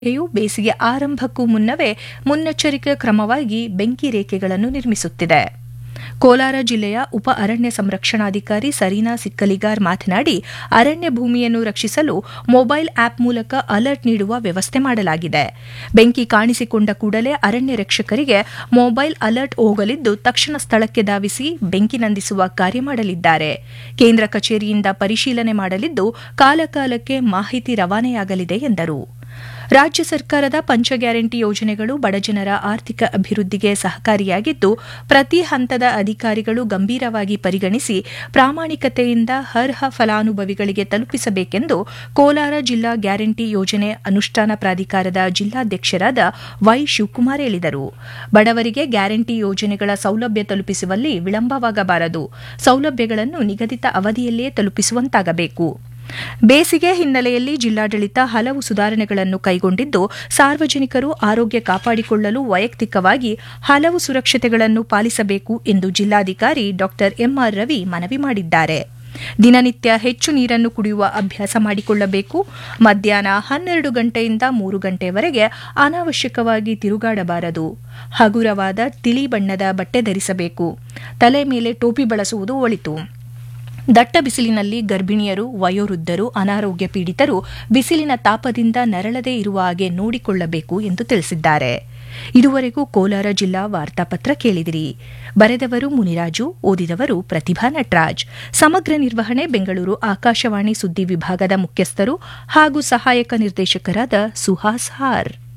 ಇಲಾಖೆಯು ಬೇಸಿಗೆ ಆರಂಭಕ್ಕೂ ಮುನ್ನವೇ ಮುನ್ನೆಚ್ಚರಿಕೆ ಕ್ರಮವಾಗಿ ಬೆಂಕಿ ರೇಖೆಗಳನ್ನು ನಿರ್ಮಿಸುತ್ತಿದೆ ಕೋಲಾರ ಜಿಲ್ಲೆಯ ಉಪ ಅರಣ್ಯ ಸಂರಕ್ಷಣಾಧಿಕಾರಿ ಸರೀನಾ ಸಿಕ್ಕಲಿಗಾರ್ ಮಾತನಾಡಿ ಅರಣ್ಯ ಭೂಮಿಯನ್ನು ರಕ್ಷಿಸಲು ಮೊಬೈಲ್ ಆಪ್ ಮೂಲಕ ಅಲರ್ಟ್ ನೀಡುವ ವ್ಯವಸ್ಥೆ ಮಾಡಲಾಗಿದೆ ಬೆಂಕಿ ಕಾಣಿಸಿಕೊಂಡ ಕೂಡಲೇ ಅರಣ್ಯ ರಕ್ಷಕರಿಗೆ ಮೊಬೈಲ್ ಅಲರ್ಟ್ ಹೋಗಲಿದ್ದು ತಕ್ಷಣ ಸ್ಥಳಕ್ಕೆ ಧಾವಿಸಿ ಬೆಂಕಿ ನಂದಿಸುವ ಕಾರ್ಯ ಮಾಡಲಿದ್ದಾರೆ ಕೇಂದ್ರ ಕಚೇರಿಯಿಂದ ಪರಿಶೀಲನೆ ಮಾಡಲಿದ್ದು ಕಾಲಕಾಲಕ್ಕೆ ಮಾಹಿತಿ ರವಾನೆಯಾಗಲಿದೆ ಎಂದರು ರಾಜ್ಯ ಸರ್ಕಾರದ ಪಂಚ ಗ್ಯಾರಂಟಿ ಯೋಜನೆಗಳು ಬಡಜನರ ಆರ್ಥಿಕ ಅಭಿವೃದ್ಧಿಗೆ ಸಹಕಾರಿಯಾಗಿದ್ದು ಪ್ರತಿ ಹಂತದ ಅಧಿಕಾರಿಗಳು ಗಂಭೀರವಾಗಿ ಪರಿಗಣಿಸಿ ಪ್ರಾಮಾಣಿಕತೆಯಿಂದ ಅರ್ಹ ಫಲಾನುಭವಿಗಳಿಗೆ ತಲುಪಿಸಬೇಕೆಂದು ಕೋಲಾರ ಜಿಲ್ಲಾ ಗ್ಯಾರಂಟಿ ಯೋಜನೆ ಅನುಷ್ಠಾನ ಪ್ರಾಧಿಕಾರದ ಜಿಲ್ಲಾಧ್ಯಕ್ಷರಾದ ವೈ ಶಿವಕುಮಾರ್ ಹೇಳಿದರು ಬಡವರಿಗೆ ಗ್ಯಾರಂಟಿ ಯೋಜನೆಗಳ ಸೌಲಭ್ಯ ತಲುಪಿಸುವಲ್ಲಿ ವಿಳಂಬವಾಗಬಾರದು ಸೌಲಭ್ಯಗಳನ್ನು ನಿಗದಿತ ಅವಧಿಯಲ್ಲೇ ತಲುಪಿಸುವಂತಾಗಬೇಕು ಬೇಸಿಗೆ ಹಿನ್ನೆಲೆಯಲ್ಲಿ ಜಿಲ್ಲಾಡಳಿತ ಹಲವು ಸುಧಾರಣೆಗಳನ್ನು ಕೈಗೊಂಡಿದ್ದು ಸಾರ್ವಜನಿಕರು ಆರೋಗ್ಯ ಕಾಪಾಡಿಕೊಳ್ಳಲು ವೈಯಕ್ತಿಕವಾಗಿ ಹಲವು ಸುರಕ್ಷತೆಗಳನ್ನು ಪಾಲಿಸಬೇಕು ಎಂದು ಜಿಲ್ಲಾಧಿಕಾರಿ ಡಾ ಎಂಆರ್ ರವಿ ಮನವಿ ಮಾಡಿದ್ದಾರೆ ದಿನನಿತ್ಯ ಹೆಚ್ಚು ನೀರನ್ನು ಕುಡಿಯುವ ಅಭ್ಯಾಸ ಮಾಡಿಕೊಳ್ಳಬೇಕು ಮಧ್ಯಾಹ್ನ ಹನ್ನೆರಡು ಗಂಟೆಯಿಂದ ಮೂರು ಗಂಟೆವರೆಗೆ ಅನಾವಶ್ಯಕವಾಗಿ ತಿರುಗಾಡಬಾರದು ಹಗುರವಾದ ತಿಳಿ ಬಣ್ಣದ ಬಟ್ಟೆ ಧರಿಸಬೇಕು ತಲೆ ಮೇಲೆ ಟೋಪಿ ಬಳಸುವುದು ಒಳಿತು ದಟ್ಟ ಬಿಸಿಲಿನಲ್ಲಿ ಗರ್ಭಿಣಿಯರು ವಯೋವೃದ್ಧರು ಅನಾರೋಗ್ಯ ಪೀಡಿತರು ಬಿಸಿಲಿನ ತಾಪದಿಂದ ನರಳದೇ ಇರುವ ಹಾಗೆ ನೋಡಿಕೊಳ್ಳಬೇಕು ಎಂದು ತಿಳಿಸಿದ್ದಾರೆ ಇದುವರೆಗೂ ಕೋಲಾರ ಜಿಲ್ಲಾ ವಾರ್ತಾಪತ್ರ ಕೇಳಿದಿರಿ ಬರೆದವರು ಮುನಿರಾಜು ಓದಿದವರು ಪ್ರತಿಭಾ ನಟರಾಜ್ ಸಮಗ್ರ ನಿರ್ವಹಣೆ ಬೆಂಗಳೂರು ಆಕಾಶವಾಣಿ ಸುದ್ದಿ ವಿಭಾಗದ ಮುಖ್ಯಸ್ಥರು ಹಾಗೂ ಸಹಾಯಕ ನಿರ್ದೇಶಕರಾದ ಸುಹಾಸ್ ಹಾರ್